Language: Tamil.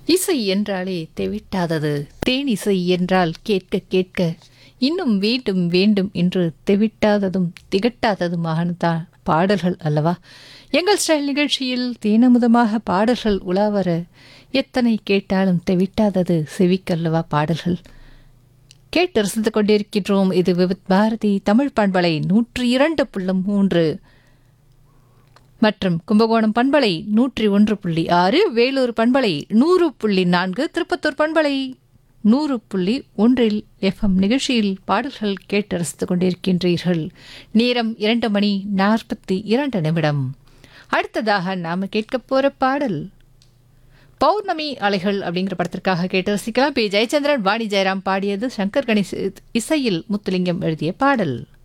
இசை என்றாலே தெவிட்டாதது தேனிசை என்றால் கேட்க கேட்க இன்னும் வேண்டும் வேண்டும் என்று தெவிட்டாததும் திகட்டாததுமான தான் பாடல்கள் அல்லவா எங்கள் ஸ்டைல் நிகழ்ச்சியில் தேனமுதமாக பாடல்கள் உலாவர எத்தனை கேட்டாலும் தெவிட்டாதது செவிக்கல்லவா பாடல்கள் கேட்டு ரசித்துக் கொண்டிருக்கின்றோம் இது விவித் பாரதி தமிழ் பண்பலை நூற்றி இரண்டு புள்ளம் மூன்று மற்றும் கும்பகோணம் பண்பலை நூற்றி ஒன்று புள்ளி ஆறு வேலூர் பண்பலை நூறு புள்ளி நான்கு திருப்பத்தூர் பண்பலை நூறு புள்ளி ஒன்றில் எஃப்எம் நிகழ்ச்சியில் பாடல்கள் கேட்டு ரசித்துக் கொண்டிருக்கின்றீர்கள் நேரம் இரண்டு மணி நாற்பத்தி இரண்டு நிமிடம் அடுத்ததாக நாம கேட்க போற பாடல் பௌர்ணமி அலைகள் அப்படிங்கிற படத்திற்காக கேட்டு ரசிக்கலாம் பி ஜெயச்சந்திரன் வாணி ஜெயராம் பாடியது சங்கர் கணேஷ் இசையில் முத்துலிங்கம் எழுதிய பாடல்